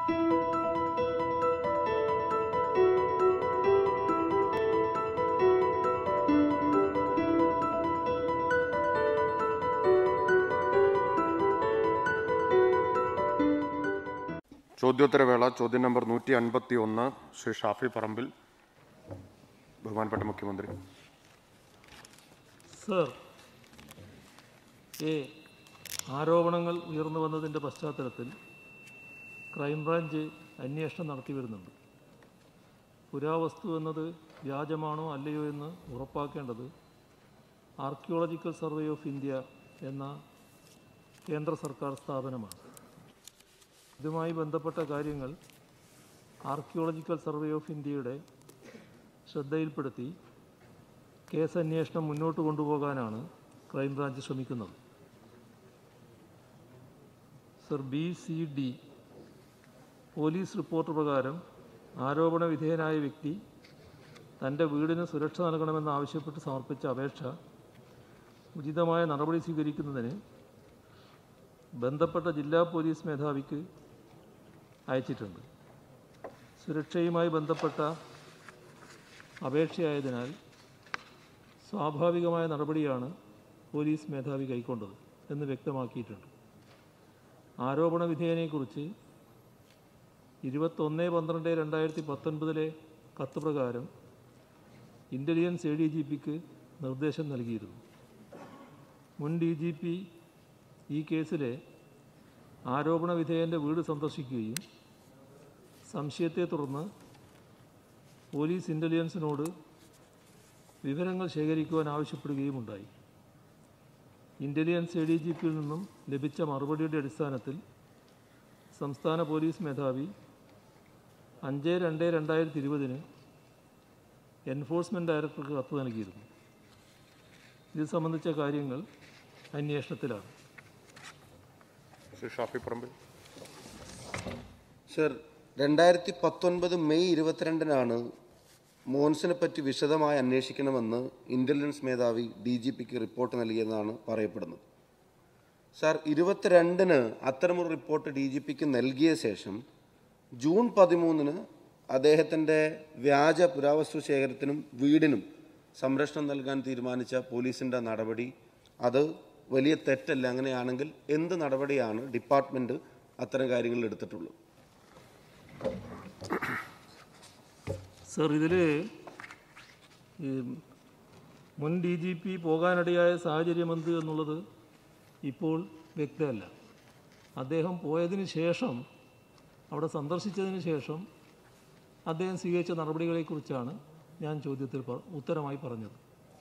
ചോദ്യോത്തരവേള ചോദ്യം നമ്പർ നൂറ്റി അൻപത്തി ഒന്ന് ശ്രീ ഷാഫി പറമ്പിൽ ബഹുമാനപ്പെട്ട മുഖ്യമന്ത്രി സർ എ ആരോപണങ്ങൾ ഉയർന്നു വന്നതിൻ്റെ പശ്ചാത്തലത്തിൽ ക്രൈംബ്രാഞ്ച് അന്വേഷണം നടത്തി വരുന്നുണ്ട് പുരാവസ്തു എന്നത് വ്യാജമാണോ അല്ലയോ എന്ന് ഉറപ്പാക്കേണ്ടത് ആർക്കിയോളജിക്കൽ സർവേ ഓഫ് ഇന്ത്യ എന്ന കേന്ദ്ര സർക്കാർ സ്ഥാപനമാണ് ഇതുമായി ബന്ധപ്പെട്ട കാര്യങ്ങൾ ആർക്കിയോളജിക്കൽ സർവേ ഓഫ് ഇന്ത്യയുടെ ശ്രദ്ധയിൽപ്പെടുത്തി കേസ് അന്വേഷണം മുന്നോട്ട് കൊണ്ടുപോകാനാണ് ക്രൈംബ്രാഞ്ച് ശ്രമിക്കുന്നത് sir B C D police report പ്രകാരം ആരോപണ വിധേയനായ വ്യക്തി തൻ്റെ വീടിന് സുരക്ഷ നൽകണമെന്ന് ആവശ്യപ്പെട്ട് സമർപ്പിച്ച അപേക്ഷ ഉചിതമായ നടപടി സ്വീകരിക്കുന്നതിന് ബന്ധപ്പെട്ട ജില്ലാ പോലീസ് മേധാവിക്ക് അയച്ചിട്ടുണ്ട് സുരക്ഷയുമായി ബന്ധപ്പെട്ട അപേക്ഷയായതിനാൽ സ്വാഭാവികമായ നടപടിയാണ് പോലീസ് മേധാവി കൈക്കൊണ്ടത് എന്ന് വ്യക്തമാക്കിയിട്ടുണ്ട് ആരോപണ വിധേയനെക്കുറിച്ച് ഇരുപത്തൊന്ന് പന്ത്രണ്ട് രണ്ടായിരത്തി പത്തൊൻപതിലെ കത്ത് പ്രകാരം ഇൻ്റലിജൻസ് എ ഡി ജി പിക്ക് നിർദ്ദേശം നൽകിയിരുന്നു മുൻ ഡി ജി പി ഈ കേസിലെ ആരോപണ വിധേയൻ്റെ വീട് സന്ദർശിക്കുകയും സംശയത്തെ തുടർന്ന് പോലീസ് ഇൻ്റലിജൻസിനോട് വിവരങ്ങൾ ശേഖരിക്കുവാൻ ആവശ്യപ്പെടുകയും ഉണ്ടായി ഇൻ്റലിജൻസ് എ ഡി ജി പിയിൽ നിന്നും ലഭിച്ച മറുപടിയുടെ അടിസ്ഥാനത്തിൽ സംസ്ഥാന പോലീസ് മേധാവി അഞ്ച് രണ്ട് രണ്ടായിരത്തി ഇരുപതിന് എൻഫോഴ്സ്മെൻറ്റ് ഡയറക്ടർക്ക് കത്ത് നൽകിയിരുന്നു ഇത് സംബന്ധിച്ച കാര്യങ്ങൾ അന്വേഷണത്തിലാണ് ശ്രീ ഷാഫി പറമ്പിൽ സർ രണ്ടായിരത്തി പത്തൊൻപത് മെയ് ഇരുപത്തിരണ്ടിനാണ് മോൻസിനെ പറ്റി വിശദമായി അന്വേഷിക്കണമെന്ന് ഇൻ്റലിജൻസ് മേധാവി ഡി ജി പിക്ക് റിപ്പോർട്ട് നൽകിയെന്നാണ് പറയപ്പെടുന്നത് സാർ ഇരുപത്തിരണ്ടിന് അത്തരമൊരു റിപ്പോർട്ട് ഡി ജി പിക്ക് നൽകിയ ശേഷം ജൂൺ പതിമൂന്നിന് അദ്ദേഹത്തിൻ്റെ വ്യാജ പുരാവസ്തു ശേഖരത്തിനും വീടിനും സംരക്ഷണം നൽകാൻ തീരുമാനിച്ച പോലീസിൻ്റെ നടപടി അത് വലിയ തെറ്റല്ല അങ്ങനെയാണെങ്കിൽ എന്ത് നടപടിയാണ് ഡിപ്പാർട്ട്മെൻറ്റ് അത്തരം കാര്യങ്ങളിൽ എടുത്തിട്ടുള്ളത് സർ ഇതിൽ ഈ മുൻ ഡി ജി പി പോകാനിടയായ സാഹചര്യം എന്ത് എന്നുള്ളത് ഇപ്പോൾ വ്യക്തമല്ല അദ്ദേഹം പോയതിന് ശേഷം അവിടെ സന്ദർശിച്ചതിന് ശേഷം അദ്ദേഹം സ്വീകരിച്ച നടപടികളെക്കുറിച്ചാണ് ഞാൻ ചോദ്യത്തിൽ പ- ഉത്തരമായി പറഞ്ഞത്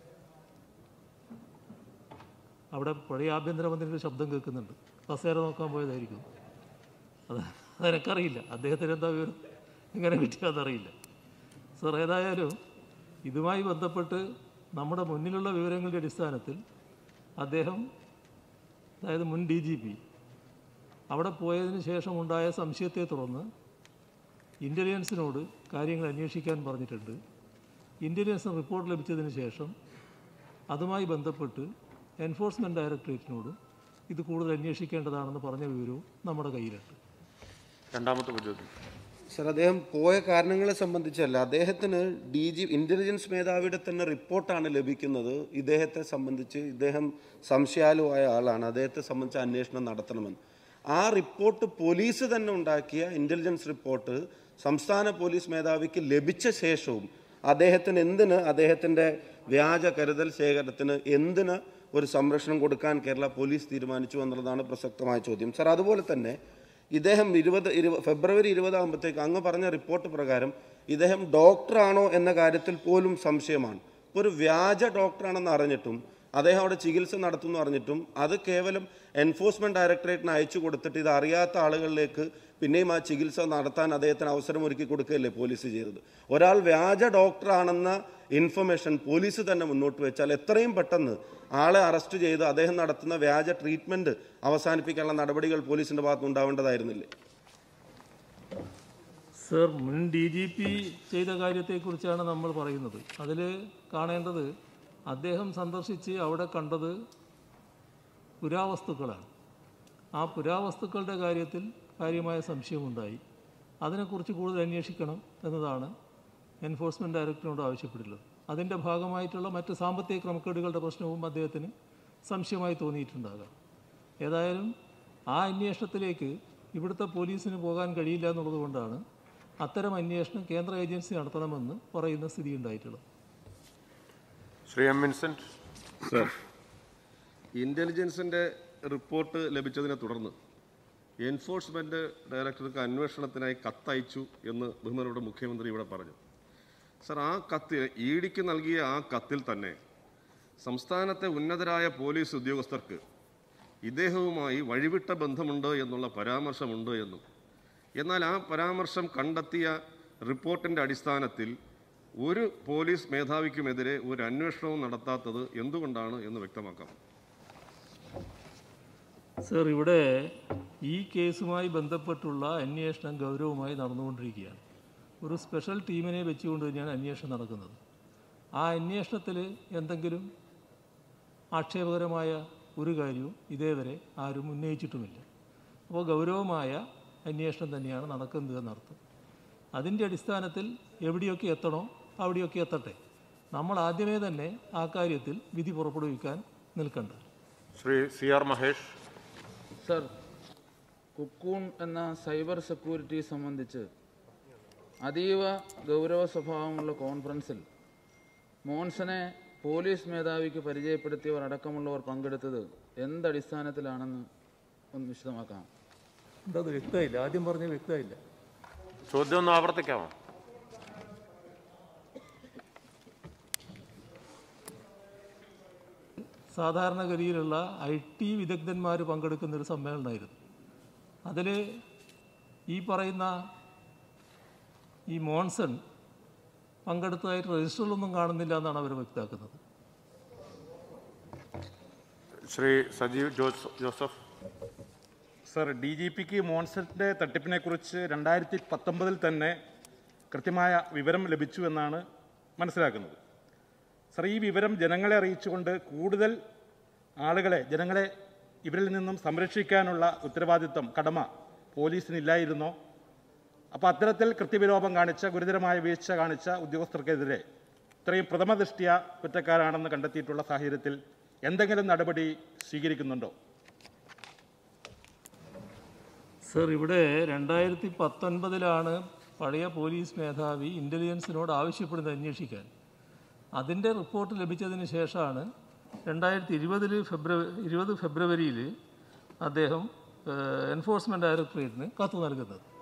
അവിടെ പഴയ ആഭ്യന്തരമന്ത്രിയുടെ ശബ്ദം കേൾക്കുന്നുണ്ട് കസേര നോക്കാൻ പോയതായിരിക്കും അത് അതെനിക്കറിയില്ല അദ്ദേഹത്തിന് എന്താ വിവരം എങ്ങനെ കിട്ടിയതെന്നറിയില്ല സർ ഏതായാലും ഇതുമായി ബന്ധപ്പെട്ട് നമ്മുടെ മുന്നിലുള്ള വിവരങ്ങളുടെ അടിസ്ഥാനത്തിൽ അദ്ദേഹം അതായത് മുൻ ഡി ജി പി അവിടെ പോയതിന് ശേഷം ഉണ്ടായ സംശയത്തെ തുടർന്ന് ഇൻ്റലിജൻസിനോട് കാര്യങ്ങൾ അന്വേഷിക്കാൻ പറഞ്ഞിട്ടുണ്ട് ഇൻ്റലിജൻസിന് റിപ്പോർട്ട് ലഭിച്ചതിന് ശേഷം അതുമായി ബന്ധപ്പെട്ട് എൻഫോഴ്സ്മെൻറ്റ് ഡയറക്ടറേറ്റിനോട് ഇത് കൂടുതൽ അന്വേഷിക്കേണ്ടതാണെന്ന് പറഞ്ഞ വിവരവും നമ്മുടെ കയ്യിലുണ്ട് രണ്ടാമത്തെ ചോദ്യം സർ അദ്ദേഹം പോയ കാരണങ്ങളെ സംബന്ധിച്ചല്ല അദ്ദേഹത്തിന് ഡി ജി ഇൻ്റലിജൻസ് മേധാവിയുടെ തന്നെ റിപ്പോർട്ടാണ് ലഭിക്കുന്നത് ഇദ്ദേഹത്തെ സംബന്ധിച്ച് ഇദ്ദേഹം സംശയാലുവായ ആളാണ് അദ്ദേഹത്തെ സംബന്ധിച്ച് അന്വേഷണം നടത്തണമെന്ന് ആ റിപ്പോർട്ട് പോലീസ് തന്നെ ഉണ്ടാക്കിയ ഇൻ്റലിജൻസ് റിപ്പോർട്ട് സംസ്ഥാന പോലീസ് മേധാവിക്ക് ലഭിച്ച ശേഷവും അദ്ദേഹത്തിന് എന്തിന് അദ്ദേഹത്തിൻ്റെ വ്യാജ കരുതൽ ശേഖരത്തിന് എന്തിന് ഒരു സംരക്ഷണം കൊടുക്കാൻ കേരള പോലീസ് തീരുമാനിച്ചു എന്നുള്ളതാണ് പ്രസക്തമായ ചോദ്യം സർ അതുപോലെ തന്നെ ഇദ്ദേഹം ഇരുപത് ഇരുപ ഫെബ്രുവരി ഇരുപതാകുമ്പോഴത്തേക്ക് അങ്ങ് പറഞ്ഞ റിപ്പോർട്ട് പ്രകാരം ഇദ്ദേഹം ഡോക്ടറാണോ എന്ന കാര്യത്തിൽ പോലും സംശയമാണ് ഇപ്പോൾ ഒരു വ്യാജ ഡോക്ടറാണെന്ന് അറിഞ്ഞിട്ടും അദ്ദേഹം അവിടെ ചികിത്സ നടത്തുന്നു അറിഞ്ഞിട്ടും അത് കേവലം എൻഫോഴ്സ്മെന്റ് ഡയറക്ടറേറ്റിന് അയച്ചു കൊടുത്തിട്ട് ഇത് അറിയാത്ത ആളുകളിലേക്ക് പിന്നെയും ആ ചികിത്സ നടത്താൻ അദ്ദേഹത്തിന് അവസരം ഒരുക്കി കൊടുക്കുകയല്ലേ പോലീസ് ചെയ്തത് ഒരാൾ വ്യാജ ഡോക്ടറാണെന്ന ഇൻഫർമേഷൻ പോലീസ് തന്നെ മുന്നോട്ട് വെച്ചാൽ എത്രയും പെട്ടെന്ന് ആളെ അറസ്റ്റ് ചെയ്ത് അദ്ദേഹം നടത്തുന്ന വ്യാജ ട്രീറ്റ്മെന്റ് അവസാനിപ്പിക്കാനുള്ള നടപടികൾ പോലീസിന്റെ ഭാഗത്ത് ഉണ്ടാവേണ്ടതായിരുന്നില്ലേ സർ മുൻ ഡി ജി പി ചെയ്ത കാര്യത്തെക്കുറിച്ചാണ് നമ്മൾ പറയുന്നത് അതിൽ കാണേണ്ടത് അദ്ദേഹം സന്ദർശിച്ച് അവിടെ കണ്ടത് പുരാവസ്തുക്കളാണ് ആ പുരാവസ്തുക്കളുടെ കാര്യത്തിൽ കാര്യമായ സംശയമുണ്ടായി അതിനെക്കുറിച്ച് കൂടുതൽ അന്വേഷിക്കണം എന്നതാണ് എൻഫോഴ്സ്മെൻറ്റ് ഡയറക്ടറിനോട് ആവശ്യപ്പെട്ടുള്ളത് അതിൻ്റെ ഭാഗമായിട്ടുള്ള മറ്റ് സാമ്പത്തിക ക്രമക്കേടുകളുടെ പ്രശ്നവും അദ്ദേഹത്തിന് സംശയമായി തോന്നിയിട്ടുണ്ടാകാം ഏതായാലും ആ അന്വേഷണത്തിലേക്ക് ഇവിടുത്തെ പോലീസിന് പോകാൻ കഴിയില്ല എന്നുള്ളത് കൊണ്ടാണ് അത്തരം അന്വേഷണം കേന്ദ്ര ഏജൻസി നടത്തണമെന്ന് പറയുന്ന സ്ഥിതി ഉണ്ടായിട്ടുള്ളത് ശ്രീ എം വിൻസെന്റ് സർ ഇൻ്റലിജൻസിൻ്റെ റിപ്പോർട്ട് ലഭിച്ചതിനെ തുടർന്ന് എൻഫോഴ്സ്മെൻറ്റ് ഡയറക്ടർക്ക് അന്വേഷണത്തിനായി കത്തയച്ചു എന്ന് ബഹുമാനോട് മുഖ്യമന്ത്രി ഇവിടെ പറഞ്ഞു സർ ആ കത്തിൽ ഇ ഡിക്ക് നൽകിയ ആ കത്തിൽ തന്നെ സംസ്ഥാനത്തെ ഉന്നതരായ പോലീസ് ഉദ്യോഗസ്ഥർക്ക് ഇദ്ദേഹവുമായി വഴിവിട്ട ബന്ധമുണ്ട് എന്നുള്ള പരാമർശമുണ്ട് എന്നും എന്നാൽ ആ പരാമർശം കണ്ടെത്തിയ റിപ്പോർട്ടിൻ്റെ അടിസ്ഥാനത്തിൽ ഒരു പോലീസ് മേധാവിക്കുമെതിരെ ഒരു അന്വേഷണവും നടത്താത്തത് എന്തുകൊണ്ടാണ് എന്ന് വ്യക്തമാക്കാം സർ ഇവിടെ ഈ കേസുമായി ബന്ധപ്പെട്ടുള്ള അന്വേഷണം ഗൗരവമായി നടന്നുകൊണ്ടിരിക്കുകയാണ് ഒരു സ്പെഷ്യൽ ടീമിനെ വെച്ചുകൊണ്ട് തന്നെയാണ് അന്വേഷണം നടക്കുന്നത് ആ അന്വേഷണത്തിൽ എന്തെങ്കിലും ആക്ഷേപകരമായ ഒരു കാര്യവും ഇതേവരെ ആരും ഉന്നയിച്ചിട്ടുമില്ല അപ്പോൾ ഗൗരവമായ അന്വേഷണം തന്നെയാണ് നടക്കുന്നത് എന്നർത്ഥം അതിൻ്റെ അടിസ്ഥാനത്തിൽ എവിടെയൊക്കെ എത്തണോ അവിടെയൊക്കെ എത്തട്ടെ നമ്മൾ ആദ്യമേ തന്നെ ആ കാര്യത്തിൽ വിധി പുറപ്പെടുവിക്കാൻ നിൽക്കണ്ട Shri C R Mahesh sir cocoon എന്ന സൈബർ സെക്യൂരിറ്റി സംബന്ധിച്ച് അതീവ ഗൗരവ സ്വഭാവമുള്ള കോൺഫറൻസിൽ മോൻസനെ പോലീസ് മേധാവിക്ക് പരിചയപ്പെടുത്തിയവർ അടക്കമുള്ളവർ പങ്കെടുത്തത് എന്തടിസ്ഥാനത്തിലാണെന്ന് ഒന്ന് വിശദമാക്കാം എന്താ അത് വ്യക്തമായില്ല ആദ്യം പറഞ്ഞ വ്യക്തമായില്ല ചോദ്യം ഒന്ന് ആവർത്തിക്കാമോ സാധാരണഗതിയിലുള്ള ഐ ടി വിദഗ്ധന്മാർ പങ്കെടുക്കുന്ന ഒരു സമ്മേളനമായിരുന്നു അതിൽ ഈ പറയുന്ന ഈ മോൺസൺ പങ്കെടുത്തതായിട്ട് രജിസ്റ്ററിലൊന്നും കാണുന്നില്ല എന്നാണ് അവർ വ്യക്തമാക്കുന്നത് Shri Sajeev Jose Joseph sir D G പിക്ക് മോൺസന്റെ തട്ടിപ്പിനെക്കുറിച്ച് രണ്ടായിരത്തി പത്തൊമ്പതിൽ തന്നെ കൃത്യമായ വിവരം ലഭിച്ചു എന്നാണ് മനസ്സിലാക്കുന്നത് സർ ഈ വിവരം ജനങ്ങളെ അറിയിച്ചുകൊണ്ട് കൂടുതൽ ആളുകളെ ജനങ്ങളെ ഇവരിൽ നിന്നും സംരക്ഷിക്കാനുള്ള ഉത്തരവാദിത്വം കടമ പോലീസിനില്ലായിരുന്നോ അപ്പോൾ അത്തരത്തിൽ കൃത്യവിലോപം കാണിച്ച ഗുരുതരമായ വീഴ്ച കാണിച്ച ഉദ്യോഗസ്ഥർക്കെതിരെ ഇത്രയും പ്രഥമ ദൃഷ്ടിയ കുറ്റക്കാരാണെന്ന് കണ്ടെത്തിയിട്ടുള്ള സാഹചര്യത്തിൽ എന്തെങ്കിലും നടപടി സ്വീകരിക്കുന്നുണ്ടോ സർ ഇവിടെ രണ്ടായിരത്തി പത്തൊൻപതിലാണ് പഴയ പോലീസ് മേധാവി ഇൻ്റലിജൻസിനോട് ആവശ്യപ്പെടുന്നത് അന്വേഷിക്കാൻ അതിൻ്റെ റിപ്പോർട്ട് ലഭിച്ചതിന് ശേഷമാണ് രണ്ടായിരത്തി ഇരുപതിൽ ഫെബ്രുവരി ഇരുപത് ഫെബ്രുവരിയിൽ അദ്ദേഹം എൻഫോഴ്സ്മെൻറ്റ് ഡയറക്ടറേറ്റിന് കത്ത് നൽകുന്നത്